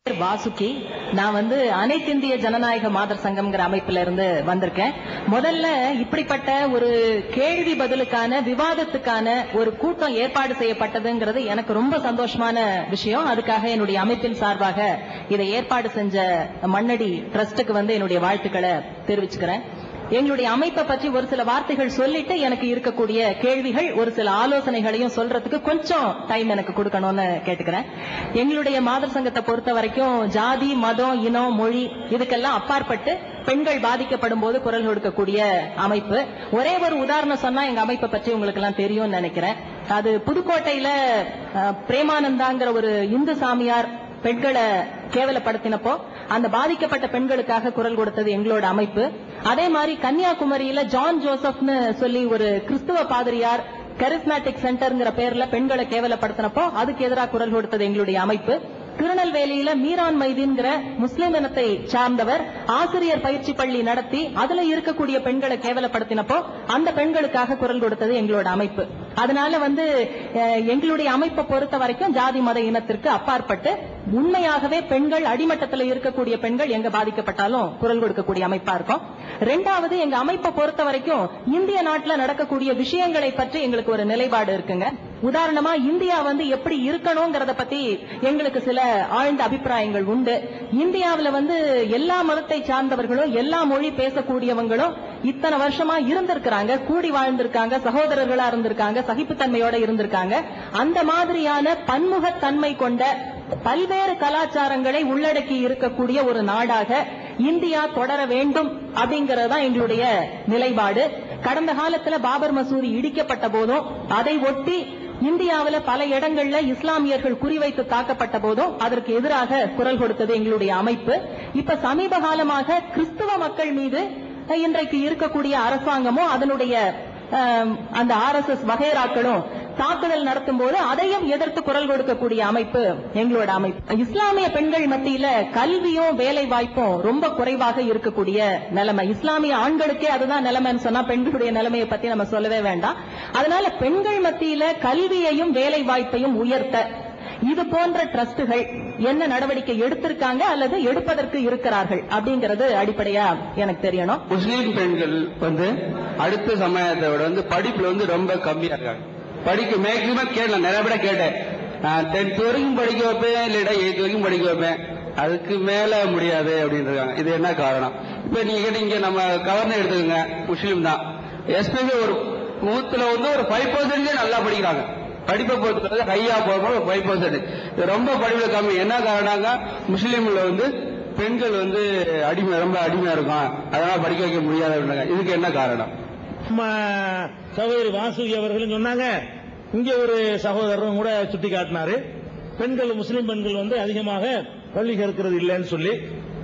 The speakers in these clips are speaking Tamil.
பேர் வாசுகி நான் வந்து அனைத்திந்திய ஜனநாயக மாதர் சங்கம்ங்கிற அமைப்புல இருந்து வந்திருக்கேன் முதல்ல இப்படிப்பட்ட ஒரு கேள்வி பதிலுக்கான விவாதத்துக்கான ஒரு கூட்டம் ஏற்பாடு செய்யப்பட்டதுங்கிறது எனக்கு ரொம்ப சந்தோஷமான விஷயம் அதுக்காக என்னுடைய அமைப்பின் சார்பாக இதை ஏற்பாடு செஞ்ச மண்ணடி ட்ரஸ்டுக்கு வந்து என்னுடைய வாழ்த்துக்களை தெரிவிச்சுக்கிறேன் எங்களுடைய அமைப்பை பற்றி ஒரு சில வார்த்தைகள் சொல்லிட்டு எனக்கு இருக்கக்கூடிய கேள்விகள் ஒரு சில ஆலோசனைகளையும் சொல்றதுக்கு கொஞ்சம் டைம் எனக்கு கொடுக்கணும்னு கேட்டுக்கிறேன் எங்களுடைய மாதர் சங்கத்தை பொறுத்த வரைக்கும் ஜாதி மதம் இனம் மொழி இதுக்கெல்லாம் அப்பாற்பட்டு பெண்கள் பாதிக்கப்படும் போது குரல் கொடுக்கக்கூடிய அமைப்பு ஒரே ஒரு உதாரணம் சொன்னா எங்க அமைப்பை பற்றி உங்களுக்கு எல்லாம் தெரியும்னு நினைக்கிறேன் அது புதுக்கோட்டையில அஹ், பிரேமானந்தாங்கிற ஒரு இந்து சாமியார் பெண்களை கேவலப்படுத்தினப்போ அந்த பாதிக்கப்பட்ட பெண்களுக்காக குரல் கொடுத்தது எங்களோட அமைப்பு அதே மாதிரி கன்னியாகுமரியில ஜான் ஜோசப்னு சொல்லி ஒரு கிறிஸ்துவ பாதிரியார் கரிஸ்மேட்டிக் சென்டர்ங்கிற பேர்ல பெண்களை கேவலப்படுத்தினப்போ அதுக்கு எதிராக குரல் கொடுத்தது எங்களுடைய அமைப்பு திருநெல்வேலியில மீரான் மைதீன்கிற முஸ்லிம் இனத்தை சார்ந்தவர் ஆசிரியர் பயிற்சி பள்ளி நடத்தி அதுல இருக்கக்கூடிய பெண்களை கேவலப்படுத்தினப்போ அந்த பெண்களுக்காக குரல் கொடுத்தது எங்களோட அமைப்பு அதனால வந்து அஹ், எங்களுடைய அமைப்பை பொறுத்த வரைக்கும் ஜாதி மத இனத்திற்கு அப்பாற்பட்டு உண்மையாகவே பெண்கள் அடிமட்டத்தில் இருக்கக்கூடிய பெண்கள் எங்க பாதிக்கப்பட்டாலும் குரல் கொடுக்கக்கூடிய அமைப்பா இருக்கும் ரெண்டாவது எங்க அமைப்பை பொறுத்த வரைக்கும் இந்திய நாட்டுல நடக்கக்கூடிய விஷயங்களை பற்றி எங்களுக்கு ஒரு நிலைப்பாடு இருக்குங்க உதாரணமா இந்தியா வந்து எப்படி இருக்கணுங்கிறத பத்தி எங்களுக்கு சில ஆழ்ந்த அபிப்பிராயங்கள் உண்டு இந்தியாவுல வந்து எல்லா மதத்தை சார்ந்தவர்களும் எல்லா மொழி பேசக்கூடியவங்களும் இத்தனை வருஷமா இருந்திருக்கிறாங்க கூடி வாழ்ந்திருக்காங்க சகோதரர்களா இருந்திருக்காங்க சகிப்புத்தன்மையோட இருந்திருக்காங்க அந்த மாதிரியான பன்முகத்தன்மை கொண்ட பல்வேறு கலாச்சாரங்களை உள்ளடக்கி இருக்கக்கூடிய ஒரு நாடாக இந்தியா தொடர வேண்டும் அப்படிங்கறது தான் எங்களுடைய நிலைப்பாடு கடந்த காலத்துல பாபர் மசூதி இடிக்கப்பட்ட போதும் அதை ஒட்டி இந்தியாவுல பல இடங்கள்ல இஸ்லாமியர்கள் குறிவைத்து தாக்கப்பட்ட போதும் அதற்கு எதிராக குரல் கொடுத்தது எங்களுடைய அமைப்பு இப்ப சமீப காலமாக கிறிஸ்துவ மக்கள் மீது இன்றைக்கு இருக்கக்கூடிய அரசாங்கமும் அதனுடைய அஹ், அந்த ஆர் எஸ் எஸ் வகைராக்களும் தாக்குதல் நடத்தும் போது அதையும் எதிர்த்து குரல் கொடுக்கக்கூடிய அமைப்பு எங்களோட அமைப்பு இஸ்லாமிய பெண்கள் மத்தியில கல்வியும் வேலை வாய்ப்பும் ரொம்ப குறைவாக இருக்கக்கூடிய நிலைமை இஸ்லாமிய ஆண்களுக்கே அதுதான் நிலைமைன்னு சொன்னா பெண்களுடைய நிலைமையை பத்தி நம்ம சொல்லவே வேண்டாம் அதனால பெண்கள் மத்தியில கல்வியையும் வேலை வாய்ப்பையும் உயர்த்த இது போன்ற ட்ரஸ்டுகள் என்ன நடவடிக்கை எடுத்திருக்காங்க அல்லது எடுப்பதற்கு இருக்கிறார்கள் அப்படிங்கறது அடிப்படையா எனக்கு தெரியணும் முஸ்லீம் பெண்கள் வந்து அடுத்த சமயத்தை விட வந்து படிப்புல வந்து ரொம்ப கம்மியா இருக்காங்க படிக்க மேக்சிமம் கேட்டேன் நிறைய பேர கேட்டேன் நான் டென்த் வரைக்கும் படிக்க வைப்பேன் இல்லடா எயித் வரைக்கும் படிக்க வைப்பேன் அதுக்கு மேல முடியாது அப்படின்னு இருக்காங்க இது என்ன காரணம் இப்ப நீங்க கேட்டீங்க நம்ம கவர்னர் எடுத்துக்கோங்க முஸ்லீம் தான் எஸ்பெஷலி ஒரு நூத்துல வந்து ஒரு ஃபைவ் பர்சன்டேஜ் நல்லா படிக்கிறாங்க படிப்பை பொறுத்தவரை ஹையா போகும்போது ஒரு ஃபைவ் பர்சன்டேஜ் ரொம்ப படிப்புல கம்மி என்ன காரணங்க முஸ்லீம்ல வந்து பெண்கள் வந்து அடிமை ரொம்ப அடிமையா இருக்கும் அதனால படிக்க வைக்க முடியாது அப்படின்னாங்க. இதுக்கு என்ன காரணம் நம்ம சகோதரி வாசுகி அவர்களும் சொன்னாங்க இங்க ஒரு சகோதரரும் கூட சுட்டி காட்டினாரு பெண்கள் முஸ்லிம் பெண்கள் வந்து அதிகமாக பள்ளி கற்கிறது இல்லைன்னு சொல்லி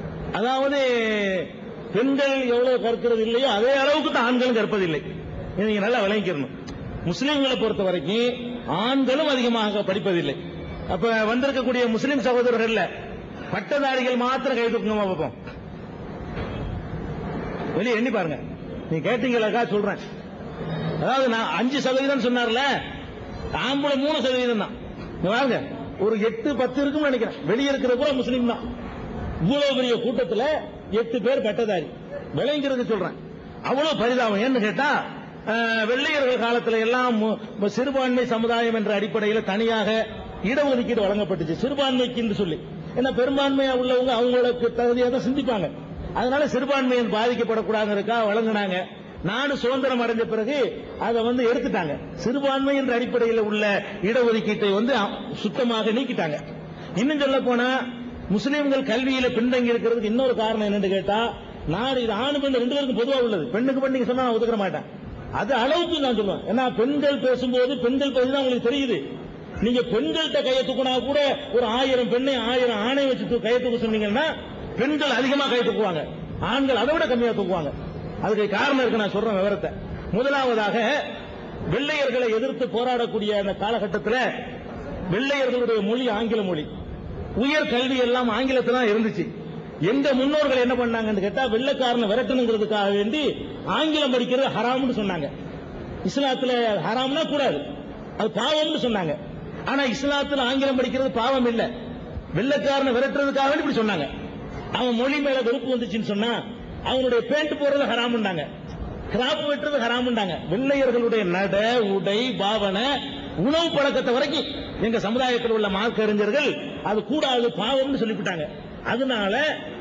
அதாவது பெண்கள் எவ்வளவு கற்கிறது இல்லையோ அதே அளவுக்கு தான் ஆண்களும் கற்பதில்லை இதை நீங்க நல்லா விளங்கிக்கணும் முஸ்லிம்களை பொறுத்த வரைக்கும் ஆண்களும் அதிகமாக படிப்பதில்லை அப்ப வந்திருக்கக்கூடிய முஸ்லிம் சகோதரர்கள்ல பட்டதாரிகள் மாத்திரம் கை தூக்குங்கம்மா பார்ப்போம் வெளியே எண்ணி பாருங்க நீ கேட்டீங்களாக்கா சொல்றேன் அதாவது நான் அஞ்சு சதவீதம் சொன்னார்ல ஆம்பளை மூணு சதவீதம் தான் இங்க பாருங்க ஒரு எட்டு பத்து இருக்கும்னு நினைக்கிறேன் வெளியே இருக்கிற பூரா முஸ்லீம் தான் இவ்வளவு பெரிய கூட்டத்துல எட்டு பேர் பட்டதாரி விளைங்கிறது சொல்றேன் அவ்வளவு பரிதாபம் ஏன்னு கேட்டா அஹ், வெள்ளையர்கள் காலத்துல எல்லாம் மு- சிறுபான்மை சமுதாயம் என்ற அடிப்படையில் தனியாக இடஒதுக்கீடு வழங்கப்பட்டுச்சு சிறுபான்மைக்கு என்று சொல்லி ஏன்னா பெரும்பான்மையா உள்ளவங்க அவங்களுக்கு தகுதியாக தான் சிந்திப்பாங்க அதனால சிறுபான்மையின் பாதிக்கப்படக்கூடாதுக்கா வழங்கினாங்க நாடு சுதந்திரம் அடைஞ்ச பிறகு அதை வந்து எடுத்துட்டாங்க சிறுபான்மை என்ற அடிப்படையில் உள்ள இடஒதுக்கீட்டை வந்து அ- சுத்தமாக நீக்கிட்டாங்க இன்னும் சொல்ல போனா முஸ்லிம்கள் கல்வியில பின்தங்கி இருக்கிறதுக்கு இன்னொரு காரணம் என்னன்னு கேட்டா நாடு இது ஆணு பெண் ரெண்டு பேருக்கும் பொதுவா உள்ளது பெண்ணுக்கு பெண் நீங்க சொன்னா நான் ஒதுக்க மாட்டேன் அது அளவுக்கு நான் சொல்லுவேன் ஏன்னா பெண்கள் பேசும்போது பெண்கள் பத்தி தான் உங்களுக்கு தெரியுது நீங்க பெண்கள்கிட்ட கையை தூக்கினா கூட ஒரு ஆயிரம் பெண்ணை ஆயிரம் ஆணை வச்சு தூ- கையை தூக்க சொன்னீங்கன்னா பெண்கள் அதிகமா கை தூக்குவாங்க ஆண்கள் அதை விட கம்மியா தூக்குவாங்க அதுக்கு காரணம் இருக்கு நான் சொல்றேன் விவரத்தை முதலாவதாக வெள்ளையர்களை எதிர்த்து போராடக்கூடிய அந்த காலகட்டத்தில் வெள்ளையர்களுடைய மொழி ஆங்கில மொழி உயர் கல்வி எல்லாம் ஆங்கிலத்துல தான் இருந்துச்சு எங்க முன்னோர்கள் என்ன பண்ணாங்கன்னு கேட்டா வெள்ளைக்காரனை விரட்டணுங்கிறதுக்காக வேண்டி ஆங்கிலம் படிக்கிறது ஹராம்னு சொன்னாங்க இஸ்லாத்துல ஹராம்னா கூடாது அது பாவம்னு சொன்னாங்க ஆனா இஸ்லாத்துல ஆங்கிலம் படிக்கிறது பாவம் இல்ல வெள்ளக்காரனை விரட்டுறதுக்காக வேண்டி இப்படி சொன்னாங்க அவன் மொழி மேல வெறுப்பு வந்துச்சுன்னு சொன்னா அவனுடைய பேண்ட் போடுறது ஹராமுண்டாங்க கிராப் வெட்டுறது ஹராமுண்டாங்க வெள்ளையர்களுடைய நட உடை பாவனை உணவு பழக்கத்தை வரைக்கும் எங்க சமுதாயத்தில் உள்ள மார்க்க அறிஞர்கள் அது கூடாது பாவம்னு சொல்லிவிட்டாங்க அதனால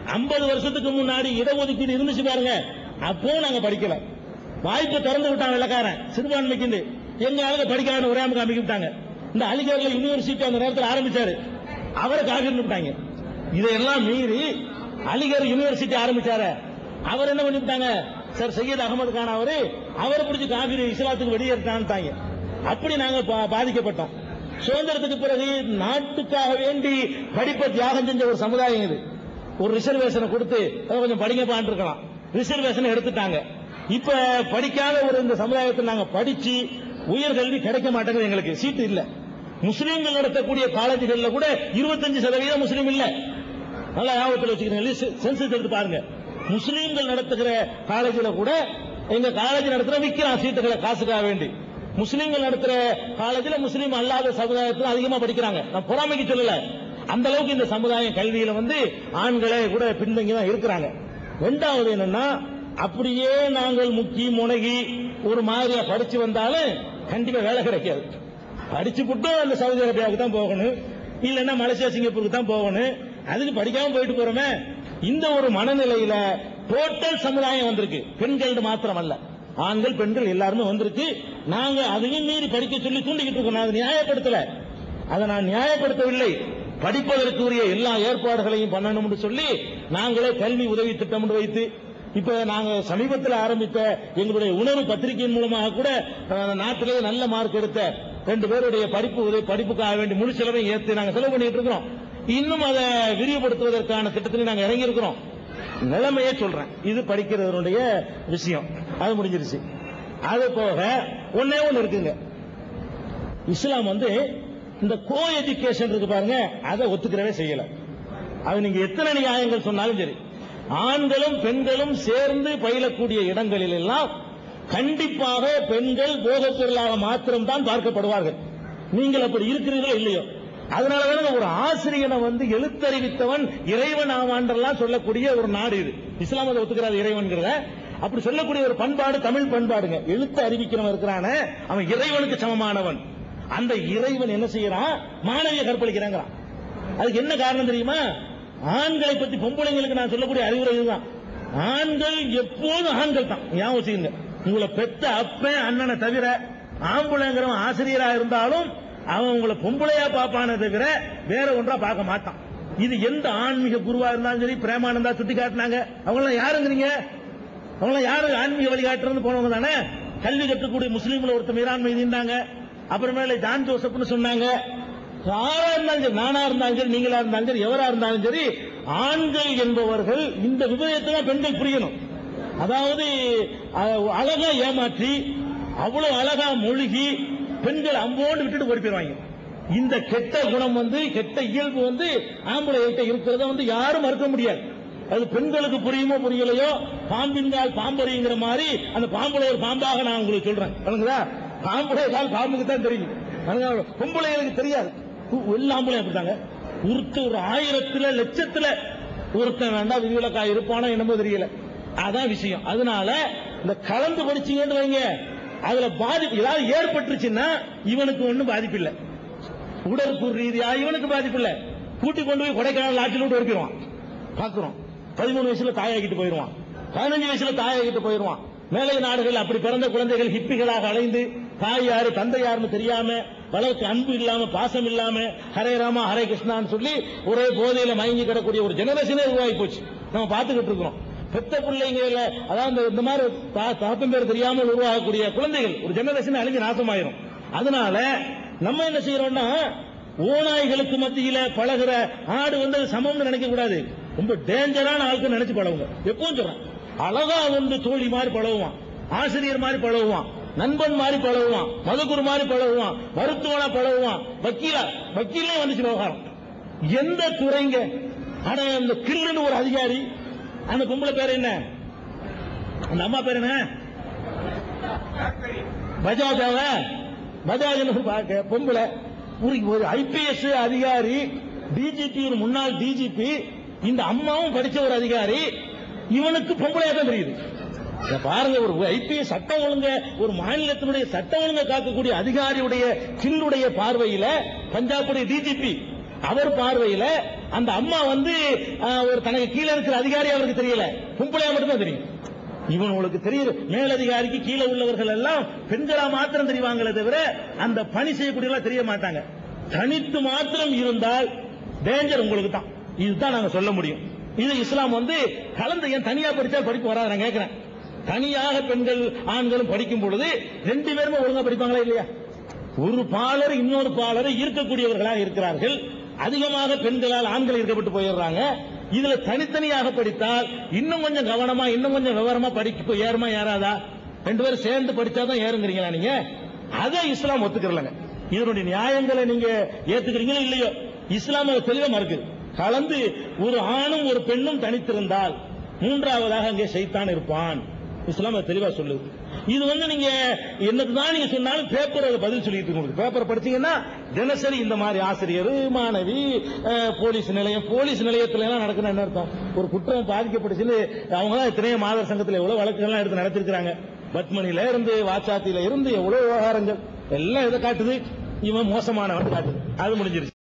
50 வருஷத்துக்கு முன்னாடி இடஒதுக்கீடு இருந்துச்சு பாருங்க அப்போ நாங்க படிக்கல வாய்ப்பு திறந்து விட்டான் வெள்ளக்காரன் சிறுபான்மைக்கு எங்க ஆளுங்க படிக்காத ஒரே அமைக்க அமைக்கிட்டாங்க இந்த அலிகர்ல யூனிவர்சிட்டி அந்த நேரத்தில் ஆரம்பிச்சாரு அவரை காஃபின்னு விட்டாங்க இதையெல்லாம் மீறி அலிகர் யூனிவர்சிட்டி ஆரம்பிச்சாரு அவர் என்ன பண்ணிவிட்டாங்க சார் சையத் அகமது கான் அவரு அவரை பிடிச்சி காஃபி இஸ்லாத்துக்கு வெளியேற்றான்ட்டாங்க அப்படி நாங்க பா- பாதிக்கப்பட்டோம் சுதந்திரத்துக்கு பிறகு நாட்டுக்காக வேண்டி படிப்பை தியாகம் செஞ்ச ஒரு சமுதாயம் இது ஒரு ரிசர்வேஷனை கொடுத்து "அஹ், கொஞ்சம் படிங்கப்பான்னு இருக்கலாம் ரிசர்வேஷனை எடுத்துட்டாங்க இப்ப படிக்காத ஒரு இந்த சமுதாயத்தில் நாங்க படிச்சு உயர்கல்வி கிடைக்க மாட்டேங்குது எங்களுக்கு சீட்டு இல்ல முஸ்லீம்கள் நடத்தக்கூடிய காலேஜுகள்ல கூட 25% சதவீதம் முஸ்லீம் இல்ல நல்லா ஞாபகத்தில் வச்சுக்கிறீங்க சென்சஸ் எடுத்து பாருங்க முஸ்லீம்கள் நடத்துகிற காலேஜில் கூட எங்க காலேஜ் நடத்துற விற்கிறான் சீட்டுகளை காசுக்காக வேண்டி முஸ்லீம்கள் நடத்துற காலேஜில் முஸ்லீம் அல்லாத சமுதாயத்தில் அதிகமா படிக்கிறாங்க நான் பொறாமைக்கு சொல்லல அந்த அளவுக்கு இந்த சமுதாயம் கல்வியில வந்து ஆண்களே கூட பின்தங்கி தான் இருக்கிறாங்க ரெண்டாவது என்னன்னா அப்படியே நாங்கள் முக்கி முனகி ஒரு மாதிரியா படிச்சு வந்தாலும் கண்டிப்பா வேலை கிடைக்காது படிச்சு புட்டு அந்த சவுதி அரேபியாவுக்கு தான் போகணும் இல்லைன்னா மலேசியா சிங்கப்பூருக்கு தான் போகணும் அதுக்கு படிக்காம போயிட்டு போறோமே இந்த ஒரு மனநிலையில டோட்டல் சமுதாயம் வந்திருக்கு பெண்கள் மாத்திரம் அல்ல ஆண்கள் பெண்கள் எல்லாருமே வந்திருக்கு நாங்க அதையும் மீறி படிக்க சொல்லி தூண்டிக்கிட்டு இருக்கோம் நான் அதை நியாயப்படுத்தல அதை நான் நியாயப்படுத்தவில்லை படிப்பதற்குரிய எல்லா ஏற்பாடுகளையும் பண்ணணும்னு சொல்லி நாங்களே கல்வி உதவி திட்டம் ஒன்று வைத்து இப்ப நாங்க சமீபத்தில் ஆரம்பித்த எங்களுடைய உணவு பத்திரிகையின் மூலமாக கூட அஹ், நாட்டிலேயே நல்ல மார்க் எடுத்த ரெண்டு பேருடைய படிப்பு உதவி படிப்புக்காக வேண்டி முழு செலவையும் ஏத்து நாங்க செலவு பண்ணிட்டு இருக்கிறோம் இன்னும் அதை விரிவுபடுத்துவதற்கான திட்டத்தில் நாங்க இறங்கி இருக்கிறோம் நிலைமையே சொல்றேன் இது படிக்கிறவருடைய விஷயம் அது முடிஞ்சிருச்சு அது போக ஒன்னே ஒண்ணு இருக்குங்க இஸ்லாம் வந்து இந்த கோ எஜுகேஷன் இருக்கு பாருங்க அதை ஒத்துக்கிறவே செய்யல அது நீங்க எத்தனை நியாயங்கள் சொன்னாலும் சரி ஆண்களும் பெண்களும் சேர்ந்து பயிலக்கூடிய இடங்களில் எல்லாம் கண்டிப்பாக பெண்கள் போதைப் பொருளாக மாத்திரம்தான் பார்க்கப்படுவார்கள் நீங்கள் அப்படி இருக்கிறீர்களோ இல்லையோ அதனாலதான் ஒரு ஆசிரியனை வந்து எழுத்தறிவித்தவன் இறைவன் ஆவான்றெல்லாம் சொல்லக்கூடிய ஒரு நாடு இது இஸ்லாம் அதை ஒத்துக்கிறார் இறைவன்கிறத அப்படி சொல்லக்கூடிய ஒரு பண்பாடு தமிழ் பண்பாடுங்க எழுத்து அறிவிக்கிறவன் இருக்கிறான அவன் இறைவனுக்கு சமமானவன் அந்த இறைவன் என்ன செய்யறான் மாணவியை கற்பழிக்கிறாங்கிறான் அதுக்கு என்ன காரணம் தெரியுமா ஆண்களை பத்தி பொம்பளைங்களுக்கு நான் சொல்லக்கூடிய அறிவுரை இதுதான் ஆண்கள் எப்போதும் ஆண்கள் தான் ஞாபகம் வச்சுக்கங்க உங்களை பெத்த அப்பன் அண்ணனை தவிர ஆம்பளைங்கிறவன் ஆசிரியரா இருந்தாலும் அவன் உங்களை பொம்பளையா பார்ப்பானே தவிர வேற ஒன்றா பார்க்க மாட்டான் இது எந்த ஆன்மீக குருவா இருந்தாலும் சரி பிரேமானந்தா சுட்டி காட்டினாங்க அவங்களாம் யாருங்கிறீங்க அவங்களாம் யாரு ஆன்மீக வழிகாட்டுறது போனவங்க தானே கல்வி கற்றுக்கூடிய முஸ்லீம்ல ஒருத்தர் மீரான் மீதிந்தாங்க அப்புறமேல ஜான் ஜோசப்னு சொன்னாங்க யாரா இருந்தாலும் சரி நானா இருந்தாலும் சரி நீங்களா இருந்தாலும் சரி எவரா இருந்தாலும் சரி ஆண்கள் என்பவர்கள் இந்த விபரீதத்தை தான் பெண்கள் புரியணும் அதாவது அஹ், அழகா ஏமாற்றி அவ்வளவு அழகா மூழ்கி பெண்கள் அம்போண்டு விட்டுட்டு ஓடி போயிருவாங்க இந்த கெட்ட குணம் வந்து கெட்ட இயல்பு வந்து ஆம்பளைகிட்ட இருக்கிறத வந்து யாரும் மறுக்க முடியாது அது பெண்களுக்கு புரியுமோ புரியலையோ பாம்பின்கால் பாம்பறிங்கிற மாதிரி அந்த பாம்புல ஒரு பாம்பாக நான் உங்களுக்கு சொல்றேன் வணங்குதா பாம்புடைய கால் பாம்புக்கு தான் தெரியும் வணங்குதா? பொம்பளைங்களுக்கு தெரியாது உ- எல்லா ஆம்பளையும் அப்படித்தாங்க ஒருத்த ஒரு ஆயிரத்துல லட்சத்துல ஒருத்தன் வேண்டாம் விதிவிலக்கா இருப்பானோ என்னமோ தெரியல அதான் விஷயம் அதனால இந்த கலந்து படிச்சீங்கன்னு வைங்க அதுல பாதிப்பு ஏதாவது ஏற்பட்டுருச்சுன்னா இவனுக்கு ஒண்ணும் பாதிப்பு இல்லை உடற்கூறு ரீதியா இவனுக்கு பாதிப்பு இல்ல கூட்டி கொண்டு போய் கொடைக்கானல் ஆற்றில் விட்டு ஒருக்கிடுவான் பாக்குறோம் பதிமூணு வயசுல தாயாகிட்டு போயிருவான் பதினஞ்சு வயசுல தாயாகிட்டு போயிருவான் மேலை நாடுகள் அப்படி பிறந்த குழந்தைகள் ஹிப்பிகளாக அலைந்து தாய் யாரு தந்தை யாருன்னு தெரியாம வளர்க்கு அன்பு இல்லாம பாசம் இல்லாம ஹரே ராமா ஹரே கிருஷ்ணான்னு சொல்லி ஒரே போதையில மயங்கி கிடக்கூடிய ஒரு ஜெனரேஷனே உருவாகி போச்சு நம்ம பார்த்துக்கிட்டு இருக்கிறோம் பெத்த பிள்ளைங்கள அதாவது இந்த- இந்த மாதிரி தா- தகப்பன் பேர் தெரியாமல் உருவாகக்கூடிய குழந்தைகள் ஒரு ஜெனரேஷன் அழிஞ்சு நாசமாயிரும் அதனால நம்ம என்ன செய்யறோம்னா ஓநாய்களுக்கு மத்தியில பழகுற ஆடு வந்து அது சமம்னு நினைக்க கூடாது ரொம்ப டேஞ்சரான ஆளுக்கு நினைச்சு பழகுங்க எப்பவும் சொல்றேன் அழகா வந்து தோழி மாதிரி பழகுவான் ஆசிரியர் மாதிரி பழகுவான் நண்பன் மாதிரி பழகுவான் மதுகுரு மாதிரி பழகுவான் மருத்துவனா பழகுவான் வக்கீலா வக்கீலே வந்துச்சு விவகாரம் எந்த துறைங்க ஆனா அந்த கில்லுன்னு ஒரு அதிகாரி அந்த பொம்பளை பேர் என்ன அந்த அம்மா பேர் என்ன பஜாஜாவ பஜாஜ் பார்க்க பொம்பளை ஒரு ஒரு ஐபிஎஸ் அதிகாரி டிஜிபி ஒரு முன்னாள் டிஜிபி இந்த அம்மாவும் படிச்ச ஒரு அதிகாரி இவனுக்கு பொம்பளையா தான் தெரியுது இத பாருங்க ஒரு ஐபிஎஸ் சட்டம் ஒழுங்க ஒரு மாநிலத்தினுடைய சட்டம் ஒழுங்க காக்கக்கூடிய அதிகாரியுடைய சில்லுடைய பார்வையில பஞ்சாபுடைய டிஜிபி அவர் பார்வையில அந்த அம்மா வந்து ஆஹ், ஒரு தனக்கு கீழே இருக்கிற அதிகாரி அவருக்கு தெரியல பொம்பளையா மட்டும் தான் தெரியும் இவன் உங்களுக்கு தெரியுது மேலதிகாரிக்கு கீழே உள்ளவர்கள் எல்லாம் பெண்களா மாத்திரம் தெரிவாங்களே தவிர அந்த பணி செய்யக்கூடியவங்களா தெரிய மாட்டாங்க தனித்து மாத்திரம் இருந்தால் டேஞ்சர் உங்களுக்கு தான் இதுதான் நாங்க சொல்ல முடியும் இது இஸ்லாம் வந்து கலந்து ஏன் தனியா படிச்சா படிப்பு வராது நான் கேட்கிறேன் தனியாக பெண்கள் ஆண்களும் படிக்கும் பொழுது ரெண்டு பேருமே ஒழுங்கா படிப்பாங்களா இல்லையா ஒரு பாலர் இன்னொரு பாலரை ஈர்க்கக்கூடியவர்களாக இருக்கிறார்கள் அதிகமாக பெண்களால் ஆண்கள் ஈர்க்கப்பட்டு போயிடுறாங்க இதுல தனித்தனியாக படித்தால் இன்னும் கொஞ்சம் கவனமா இன்னும் கொஞ்சம் விவரமா படிக்க ஏறுமா ஏறாதா ரெண்டு பேரும் சேர்ந்து படிச்சாதான் ஏறுங்கிறீங்களா நீங்க அதை இஸ்லாம் ஒத்துக்கிறலங்க இதனுடைய நியாயங்களை நீங்க ஏத்துக்கிறீங்களோ இல்லையோ இஸ்லாம் அதை தெளிவா மறுக்குது கலந்து ஒரு ஆணும் ஒரு பெண்ணும் தனித்திருந்தால் மூன்றாவதாக அங்கே சைத்தான் இருப்பான் இஸ்லாம் அதை தெளிவா சொல்லுது இது வந்து நீங்க என்னதான் நீங்க சொன்னாலும் பேப்பர் அதை பதில் சொல்லிட்டு இருக்கு உங்களுக்கு பேப்பர் படிச்சீங்கன்னா தினசரி இந்த மாதிரி ஆசிரியர் மாணவி அஹ், போலீஸ் நிலையம் போலீஸ் நிலையத்துல எல்லாம் நடக்குது என்ன அர்த்தம் ஒரு குற்றம் பாதிக்கப்பட்டுச்சுன்னு அவங்க தான் எத்தனையோ மாதர் சங்கத்துல எவ்வளவு வழக்குகள்லாம் எடுத்து நடத்திருக்காங்க பத்மனில இருந்து வாச்சாத்தில இருந்து எவ்வளவு விவகாரங்கள் எல்லாம் எதை காட்டுது இவன் மோசமானவன் காட்டுது அது முடிஞ்சிருச்சு